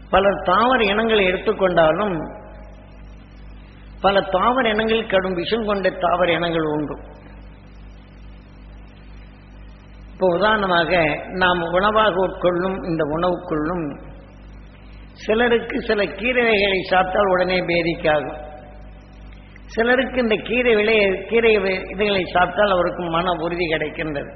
பலர் தாவர இனங்களை எடுத்துக்கொண்டாலும் பல தாவர இனங்களில் கடும் விஷம் கொண்ட தாவர இனங்கள் உண்டு இப்போ உதாரணமாக நாம் உணவாக உட்கொள்ளும் இந்த உணவுக்குள்ளும் சிலருக்கு சில கீரை வகைகளை சாப்பிட்டால் உடனே பேதிக்காகும் சிலருக்கு இந்த கீரை விளைய கீரை வி- இதுகளை சாப்பிட்டால் அவருக்கு மன உறுதி கிடைக்கின்றது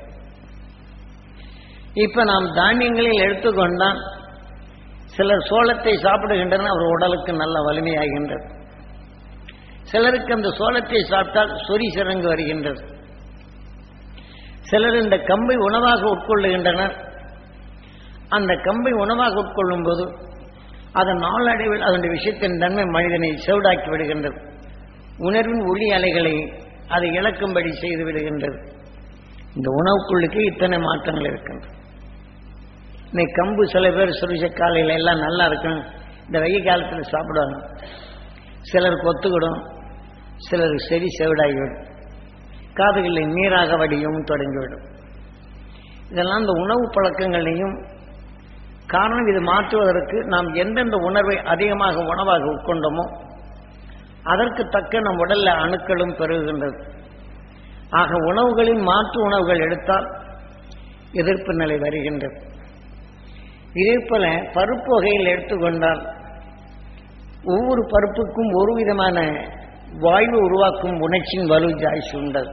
இப்ப நாம் தானியங்களில் எடுத்துக்கொண்டால் சிலர் சோளத்தை சாப்பிடுகின்றனர் அவர் உடலுக்கு நல்ல வலிமையாகின்றது சிலருக்கு அந்த சோளத்தை சாப்பிட்டால் சொறி சிறங்கு வருகின்றது சிலர் இந்த கம்பை உணவாக உட்கொள்ளுகின்றனர் அந்த கம்பை உணவாக உட்கொள்ளும் போது அதன் நாளடைவில் அதனுடைய விஷயத்தின் தன்மை மனிதனை செவிடாக்கி விடுகின்றது உணர்வின் ஒளி அலைகளை அதை இழக்கும்படி செய்து விடுகின்றது இந்த உணவுக்குள்ளுக்கு இத்தனை மாற்றங்கள் இருக்கின்றன இன்னைக்கு கம்பு சில பேர் சுரிச காலையில எல்லாம் நல்லா இருக்கும் இந்த வெயில் காலத்தில் சாப்பிடுவாங்க சிலருக்கு ஒத்துக்கிடும் சிலருக்கு செடி செவிடாகிவிடும் காதுகளில் நீராக வடியும் தொடங்கிவிடும் இதெல்லாம் இந்த உணவு பழக்கங்களையும் காரணம் இது மாற்றுவதற்கு நாம் எந்தெந்த உணர்வை அதிகமாக உணவாக உட்கொண்டோமோ அதற்கு தக்க நம் உடல்ல அணுக்களும் பெருகுகின்றது ஆக உணவுகளின் மாற்று உணவுகள் எடுத்தால் எதிர்ப்பு நிலை வருகின்றது இதே போல பருப்பு வகையில் எடுத்துக்கொண்டால் ஒவ்வொரு பருப்புக்கும் ஒரு விதமான வாயு உருவாக்கும் உணர்ச்சியின் வலு ஜாய்ச்சி உண்டது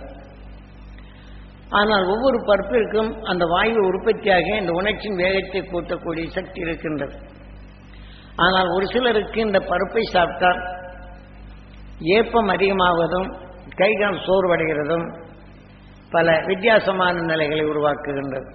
ஆனால் ஒவ்வொரு பருப்பிற்கும் அந்த வாயு உற்பத்தியாக இந்த உணர்ச்சியின் வேகத்தை கூட்டக்கூடிய சக்தி இருக்கின்றது ஆனால் ஒரு சிலருக்கு இந்த பருப்பை சாப்பிட்டால் ஏப்பம் அதிகமாவதும் கைகால் சோர்வடைகிறதும் பல வித்தியாசமான நிலைகளை உருவாக்குகின்றது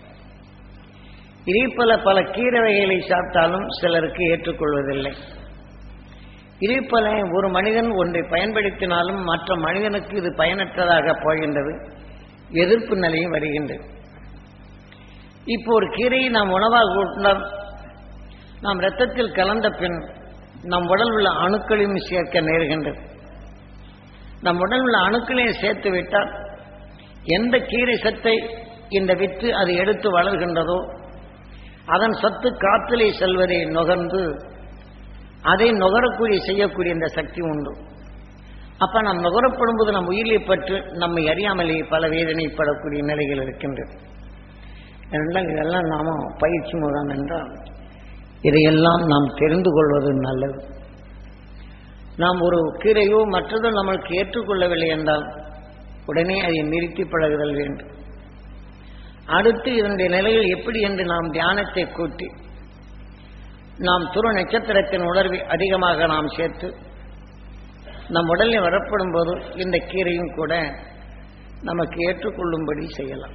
இதே போல பல கீரை வகைகளை சாப்பிட்டாலும் சிலருக்கு ஏற்றுக்கொள்வதில்லை இதே போல ஒரு மனிதன் ஒன்றை பயன்படுத்தினாலும் மற்ற மனிதனுக்கு இது பயனற்றதாக போகின்றது எதிர்ப்பு நிலையும் வருகின்றது இப்போ ஒரு கீரையை நாம் உணவாக உட்கார் நாம் இரத்தத்தில் கலந்த பின் நம் உடல் உள்ள அணுக்களையும் சேர்க்க நேருகின்றது நம் உடல் உள்ள அணுக்களையும் சேர்த்து விட்டால் எந்த கீரை சத்தை இந்த வித்து அது எடுத்து வளர்கின்றதோ அதன் சத்து காற்றிலே செல்வதை நுகர்ந்து அதை நுகரக்கூடிய செய்யக்கூடிய இந்த சக்தி உண்டு அப்ப நாம் நுகரப்படும் போது நம் உயிரை பற்று நம்மை அறியாமலே பல வேதனைப்படக்கூடிய நிலைகள் இருக்கின்றது என்றால் இதெல்லாம் நாம பயிற்சி முகாம் என்றால் இதையெல்லாம் நாம் தெரிந்து கொள்வது நல்லது நாம் ஒரு கீரையோ மற்றதோ நம்மளுக்கு ஏற்றுக்கொள்ளவில்லை என்றால் உடனே அதை நிறுத்தி பழகுதல் வேண்டும் அடுத்து இதனுடைய நிலைகள் எப்படி என்று நாம் தியானத்தை கூட்டி நாம் துரு நட்சத்திரத்தின் உணர்வை அதிகமாக நாம் சேர்த்து நம் உடலில் வரப்படும் போது இந்த கீரையும் கூட நமக்கு ஏற்றுக்கொள்ளும்படி செய்யலாம்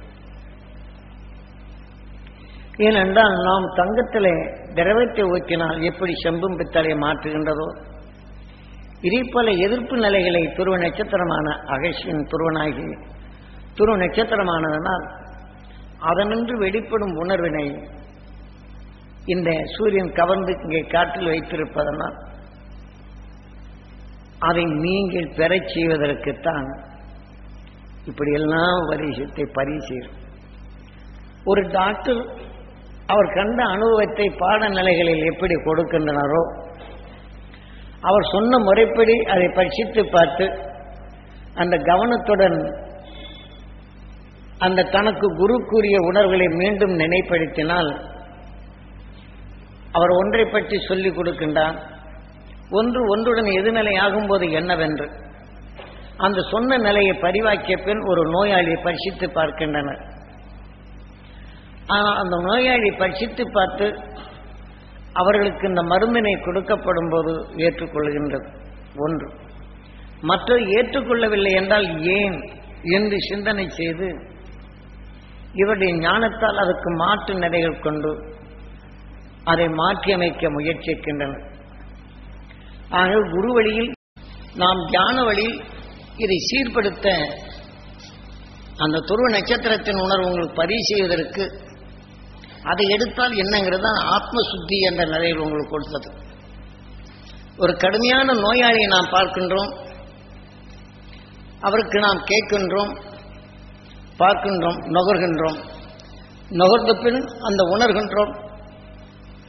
ஏனென்றால் நாம் தங்கத்திலே திரவத்தை ஊற்றினால் எப்படி செம்பும் பித்தளை மாற்றுகின்றதோ இதே போல எதிர்ப்பு நிலைகளை துருவ நட்சத்திரமான அகசியின் துருவனாகி துருவ நட்சத்திரமானதனால் அதனின்று வெளிப்படும் உணர்வினை இந்த சூரியன் கவர்ந்து இங்கே காற்றில் வைத்திருப்பதனால் அதை நீங்கள் பெறச் செய்வதற்குத்தான் இப்படியெல்லாம் வரிசத்தை பரிசீலும் ஒரு டாக்டர் அவர் கண்ட அனுபவத்தை பாடநிலைகளில் எப்படி கொடுக்கின்றனரோ அவர் சொன்ன முறைப்படி அதை பரிசித்து பார்த்து அந்த கவனத்துடன் அந்த தனக்கு குரு கூறிய உணர்வுகளை மீண்டும் நினைப்படுத்தினால் அவர் ஒன்றை பற்றி சொல்லிக் கொடுக்கின்றார் ஒன்று ஒன்றுடன் எதிர்நிலை ஆகும்போது என்னவென்று அந்த சொன்ன நிலையை பரிவாக்கிய பின் ஒரு நோயாளியை பரிசித்து பார்க்கின்றனர் ஆனால் அந்த நோயாளி பரிசித்து பார்த்து அவர்களுக்கு இந்த மருந்தினை கொடுக்கப்படும் போது ஏற்றுக்கொள்கின்றது ஒன்று மற்ற ஏற்றுக்கொள்ளவில்லை என்றால் ஏன் என்று சிந்தனை செய்து இவருடைய ஞானத்தால் அதுக்கு மாற்று நிலைகள் கொண்டு அதை மாற்றியமைக்க முயற்சிக்கின்றனர் ஆக குரு வழியில் நாம் தியான வழியில் இதை சீர்படுத்த அந்த துருவ நட்சத்திரத்தின் உணர்வு உங்களுக்கு பதிவு செய்வதற்கு அதை எடுத்தால் என்னங்கிறது தான் ஆத்ம சுத்தி என்ற நிலையில் உங்களுக்கு கொடுத்தது ஒரு கடுமையான நோயாளியை நாம் பார்க்கின்றோம் அவருக்கு நாம் கேட்கின்றோம் பார்க்கின்றோம் நுகர்கின்றோம் நுகர்ந்த பின் அந்த உணர்கின்றோம்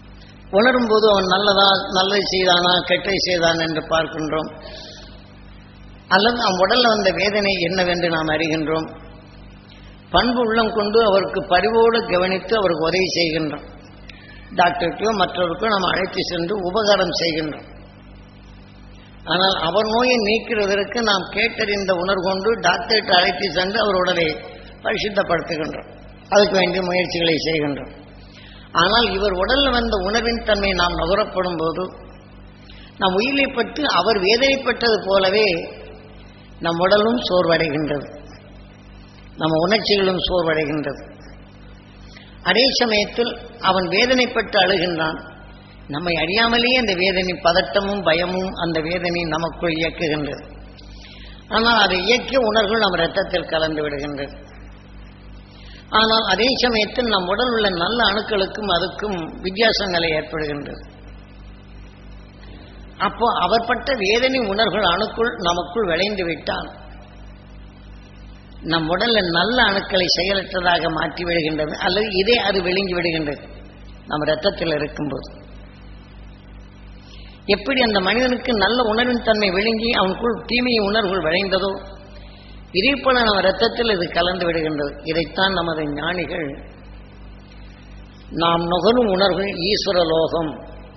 உணரும் போது அவன் நல்லதா நல்லது செய்தானா கெட்டதை செய்தான் என்று பார்க்கின்றோம் அல்லது அவன் உடல்ல வந்த வேதனை என்னவென்று நாம் அறிகின்றோம் பண்பு உள்ளம் கொண்டு அவருக்கு பரிவோடு கவனித்து அவருக்கு உதவி செய்கின்றோம் டாக்டருக்கோ மற்றவருக்கோ நாம் அழைத்து சென்று உபகாரம் செய்கின்றோம் ஆனால் அவர் நோயை நீக்கிறதற்கு நாம் கேட்டறிந்த உணர்வு கொண்டு டாக்டர்கிட்ட அழைத்து சென்று அவர் உடலை பரிசுத்தப்படுத்துகின்றோம் அதுக்கு வேண்டிய முயற்சிகளை செய்கின்றோம் ஆனால் இவர் உடல்ல வந்த உணர்வின் தன்மை நாம் நுகரப்படும் போது நம் உயிரை பற்றி அவர் வேதனைப்பட்டது போலவே நம் உடலும் சோர்வடைகின்றது நம்ம உணர்ச்சிகளும் சோர்வடைகின்றது அதே சமயத்தில் அவன் வேதனைப்பட்டு அழுகின்றான் நம்மை அறியாமலேயே அந்த வேதனை பதட்டமும் பயமும் அந்த வேதனை நமக்குள் இயக்குகின்றது ஆனால் அதை இயக்கிய உணர்வுகள் நம் ரத்தத்தில் கலந்து விடுகின்றது ஆனால் அதே சமயத்தில் நம் உடல் உள்ள நல்ல அணுக்களுக்கும் அதுக்கும் வித்தியாசங்களை ஏற்படுகின்றது அப்போ அவர் பட்ட வேதனை உணர்வுகள் அணுக்குள் நமக்குள் விளைந்து விட்டால் நம் உடல்ல நல்ல அணுக்களை செயலற்றதாக மாற்றி விடுகின்றது அல்லது இதே அது விழுங்கி விடுகின்றது நம் ரத்தத்தில் இருக்கும்போது எப்படி அந்த மனிதனுக்கு நல்ல உணர்வின் தன்மை விழுங்கி அவனுக்குள் தீமையை உணர்வுகள் விளைந்ததோ இதே போல நம்ம ரத்தத்தில் இது கலந்து விடுகின்றது இதைத்தான் நமது ஞானிகள் நாம் நுகரும் உணர்வுகள் ஈஸ்வர லோகம்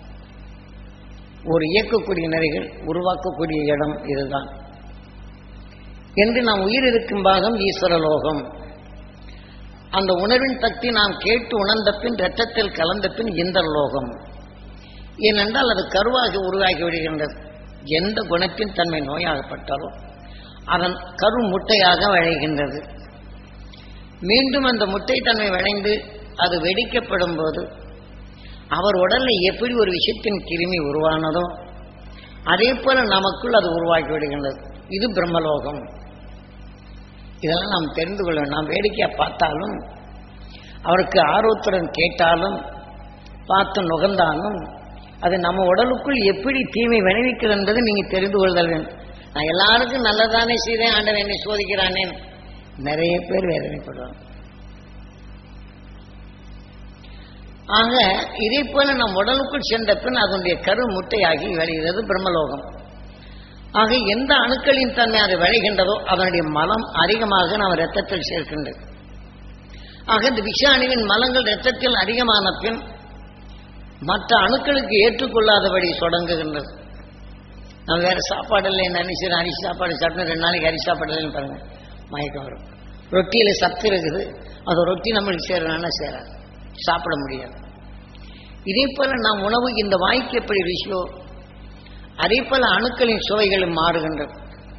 ஒரு இயக்கக்கூடிய நிறைகள் உருவாக்கக்கூடிய இடம் இதுதான் என்று நாம் உயிர் இருக்கும் பாகம் ஈஸ்வர லோகம் அந்த உணர்வின் சக்தி நாம் கேட்டு உணர்ந்த பின் ரத்தத்தில் கலந்த பின் இந்த லோகம் ஏனென்றால் அது கருவாகி உருவாகி விடுகின்றது எந்த குணத்தின் தன்மை நோயாகப்பட்டாலோ அதன் கரு முட்டையாக விளைகின்றது மீண்டும் அந்த முட்டை தன்மை விளைந்து அது வெடிக்கப்படும் போது அவர் உடல்ல எப்படி ஒரு விஷயத்தின் கிருமி உருவானதோ அதே போல நமக்குள் அது உருவாக்கி விடுகின்றது இது பிரம்மலோகம் இதெல்லாம் நாம் தெரிந்து கொள்ள வேண்டும். நாம் வேடிக்கையா பார்த்தாலும் அவருக்கு ஆர்வத்துடன் கேட்டாலும் பார்த்து நுகர்ந்தாலும் அது நம்ம உடலுக்குள் எப்படி தீமை விளைவிக்கிறது என்பதை நீங்க தெரிந்து கொள்தல் வேண்டும் நான் எல்லாருக்கும் நல்லதானே செய்தேன் ஆண்டவன் என்னை சோதிக்கிறானே நிறைய பேர் வேதனைப்படுவாங்க ஆக இதே போல நம் உடலுக்குள் சென்ற பின் அதனுடைய கரு முட்டையாகி விளைகிறது பிரம்மலோகம் ஆக எந்த அணுக்களின் தன்மை அது விளைகின்றதோ அதனுடைய மலம் அதிகமாக நாம் ரத்தத்தில் சேர்க்கின்றது ஆக இந்த விஷ அணுவின் மலங்கள் ரத்தத்தில் அதிகமான பின் மற்ற அணுக்களுக்கு ஏற்றுக்கொள்ளாதபடி தொடங்குகின்றது நம்ம வேற சாப்பாடு இல்லை நினைச்சு அரிசி சாப்பாடு சாப்பிட்டு ரெண்டு நாளைக்கு அரிசி சாப்பாடு இல்லைன்னு பாருங்க மயக்கம் வரும் ரொட்டியில சத்து இருக்குது அது ரொட்டி நம்மளுக்கு சேரணும்னா சேராது சாப்பிட முடியாது இதே போல நாம் உணவு இந்த வாய்க்கு எப்படி ருசியோ அதே போல அணுக்களின் சுவைகளும் மாறுகின்றது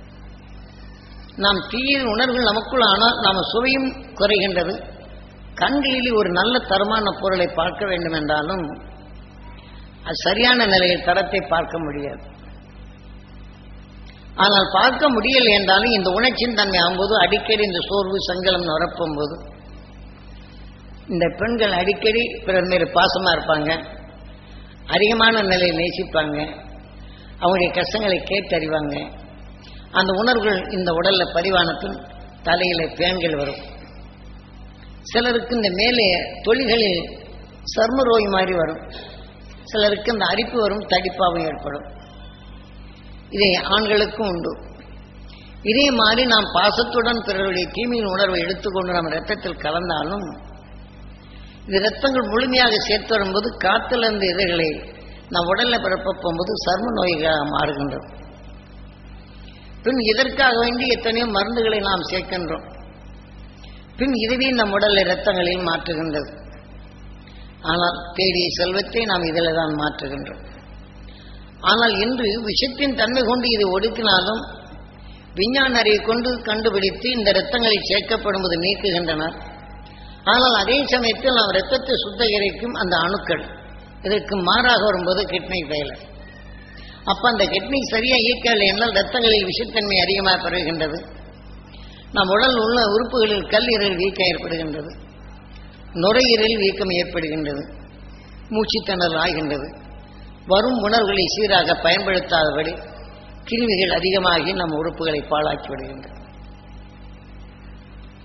நாம் தீய உணர்வுகள் நமக்குள் ஆனால் நாம் சுவையும் குறைகின்றது கண்களில் ஒரு நல்ல தரமான பொருளை பார்க்க வேண்டும் என்றாலும் அது சரியான நிலையில் தரத்தை பார்க்க முடியாது ஆனால் பார்க்க முடியலை என்றாலும் இந்த உணர்ச்சியின் தன்மை ஆகும்போது அடிக்கடி இந்த சோர்வு சங்கலம் நிரப்பும் போது இந்த பெண்கள் அடிக்கடி பிறர் மீது பாசமா இருப்பாங்க அதிகமான நிலையை நேசிப்பாங்க அவங்களுடைய கஷ்டங்களை கேட்டறிவாங்க அந்த உணர்வுகள் இந்த உடல்ல பதிவான பின் தலையில பேன்கள் வரும் சிலருக்கு இந்த மேலே தொழில்களில் சர்ம நோய் மாதிரி வரும் சிலருக்கு இந்த அரிப்பு வரும் தடிப்பாவும் ஏற்படும் இதை ஆண்களுக்கும் உண்டு இதே மாதிரி நாம் பாசத்துடன் பிறருடைய தீமையின் உணர்வை எடுத்துக்கொண்டு நம்ம ரத்தத்தில் கலந்தாலும் இது ரத்தங்கள் முழுமையாக சேர்த்து வரும்போது காத்திலிருந்து இதழ்களை நம் உடல்ல பிறப்ப போகும்போது சர்ம நோய்களாக மாறுகின்றது பின் இதற்காக வேண்டி எத்தனையோ மருந்துகளை நாம் சேர்க்கின்றோம் பின் இதுவே நம் உடல் இரத்தங்களில் மாற்றுகின்றது ஆனால் தேடிய செல்வத்தை நாம் இதில் தான் மாற்றுகின்றோம் ஆனால் இன்று விஷத்தின் தன்மை கொண்டு இதை ஒடுக்கினாலும் விஞ்ஞான அறிவை கொண்டு கண்டுபிடித்து இந்த இரத்தங்களை சேர்க்கப்படும்போது நீக்குகின்றனர் ஆனால் அதே சமயத்தில் நாம் இரத்தத்தை சுத்திகரிக்கும் அந்த அணுக்கள் இதற்கு மாறாக வரும்போது கிட்னி ஃபெயிலர் அப்ப அந்த கிட்னி சரியா இயக்கவில்லை என்றால் இரத்தங்களில் விஷத்தன்மை அதிகமாக பெறுகின்றது நம் உடல் உள்ள உறுப்புகளில் கல்லீரல் வீக்கம் ஏற்படுகின்றது நுரையீரல் வீக்கம் ஏற்படுகின்றது மூச்சுத்திணறல் ஆகின்றது வரும் உணர்வுகளை சீராக பயன்படுத்தாதபடி கிருமிகள் அதிகமாகி நம் உறுப்புகளை பாழாக்கி விடுகின்றன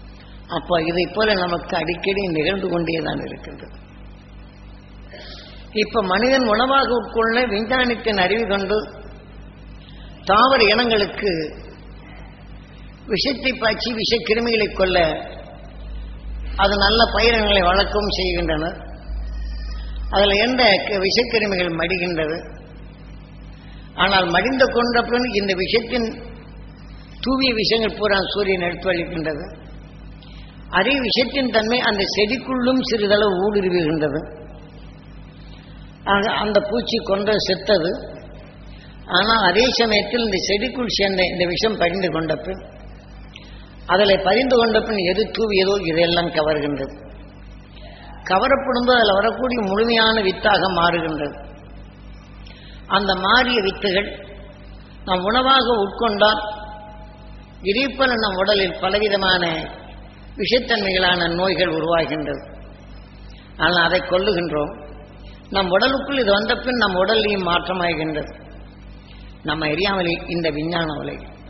அப்ப இதை போல நமக்கு அடிக்கடி நிகழ்ந்து கொண்டே தான் இருக்கின்றது இப்ப மனிதன் உணவாக உட்கொள்ள விஞ்ஞானத்தின் அறிவு கொண்டு தாவர இனங்களுக்கு விஷத்தை பாய்ச்சி விஷ கிருமிகளை கொல்ல அது நல்ல பயிரினங்களை வளர்க்கவும் செய்கின்றனர் அதில் எந்த க- விஷக்கிருமிகள் மடிகின்றது ஆனால் மடிந்த கொண்ட பின் இந்த விஷத்தின் தூவிய விஷயங்கள் பூரா சூரியன் எடுத்து அளிக்கின்றது அதே விஷத்தின் தன்மை அந்த செடிக்குள்ளும் சிறிதளவு ஊடுருவுகின்றது ஆக அந்த பூச்சி கொன்ற செத்தது ஆனால் அதே சமயத்தில் இந்த செடிக்குள் சேர்ந்த இந்த விஷம் பதிந்து கொண்ட பின் அதில் பதிந்து கொண்ட பின் எது தூவியதோ இதெல்லாம் கவர்கின்றது கவரப்படும்போது அதில் வரக்கூடிய முழுமையான வித்தாக மாறுகின்றது அந்த மாறிய வித்துகள் நாம் உணவாக உட்கொண்டால் இதேபோல நம் உடலில் பலவிதமான விஷத்தன்மைகளான நோய்கள் உருவாகின்றது ஆனால் அதை கொல்லுகின்றோம் நம் உடலுக்குள் இது வந்த பின் நம் உடல்லையும் மாற்றமாகின்றது நம்ம எரியாமலே இந்த விஞ்ஞான உலகில்